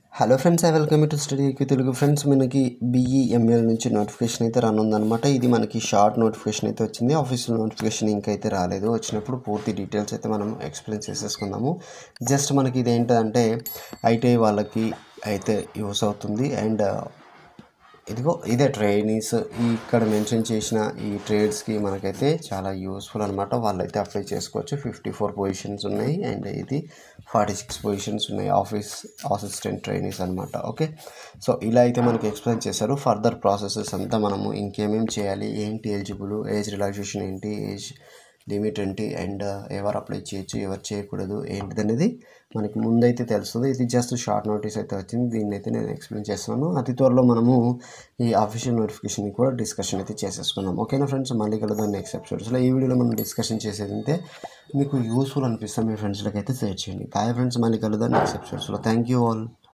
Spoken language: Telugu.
hello friends I welcome to study Telugu friends మనకి బీఈఎంఎల్ నుంచి నోటిఫికేషన్ అయితే రన్ ఉందన్నమాట ఇది మనకి షార్ట్ నోటిఫికేషన్ అయితే వచ్చింది ఆఫీషియల్ నోటిఫికేషన్ ఇంకైతే రాలేదు వచ్చినప్పుడు పూర్తి డీటెయిల్స్ అయితే మనం ఎక్స్ప్లెయిన్ చేసేసుకుందాము జస్ట్ మనకి ఇది ఏంటంటే ఐటీఐ వాళ్ళకి అయితే యూస్ అవుతుంది అండ్ ఇదిగో ఇదే ట్రైనీస్ ఈ ఇక్కడ మెన్షన్ చేసిన ఈ ట్రేడ్స్కి మనకైతే చాలా యూస్ఫుల్ అనమాట వాళ్ళైతే అప్లై చేసుకోవచ్చు ఫిఫ్టీ ఫోర్ పొజిషన్స్ ఉన్నాయి అండ్ ఇది ఫార్టీ సిక్స్ పొజిషన్స్ ఉన్నాయి ఆఫీస్ అసిస్టెంట్ ట్రైనీస్ అనమాట ఓకే సో ఇలా అయితే మనకి ఎక్స్ప్లెయిన్ చేశారు ఫర్దర్ ప్రాసెసెస్ అంతా మనము ఇంకేమేం చేయాలి ఏంటి ఎలిజిబుల్ ఏజ్ రిలాక్సేషన్ ఏంటి ఏజ్ లిమిట్ ఏంటి అండ్ ఎవరు అప్లై చేయొచ్చు ఎవరు చేయకూడదు ఏంటిది అనేది మనకి ముందైతే తెలుస్తుంది ఇది జస్ట్ షార్ట్ నోటీస్ అయితే వచ్చింది దీన్ని అయితే నేను ఎక్స్ప్లెయిన్ చేస్తున్నాను అతి త్వరలో మనము ఈ అఫీషియల్ నోటిఫికేషన్ కూడా డిస్కషన్ అయితే చేసేసుకున్నాం ఓకేనా ఫ్రెండ్స్ మళ్ళీ కలుద్దాం నెక్స్ట్ ఎపిసోడ్స్లో ఈ వీడియోలో మనం డిస్కషన్ చేసేది అయితే మీకు యూస్ఫుల్ అనిపిస్తే మీ ఫ్రెండ్స్లకి అయితే షేర్ చేయండి బాయ్ ఫ్రెండ్స్ మళ్ళీ కలుద్దాం నెక్స్ట్ ఎపిసోడ్స్లో థ్యాంక్ యూ ఆల్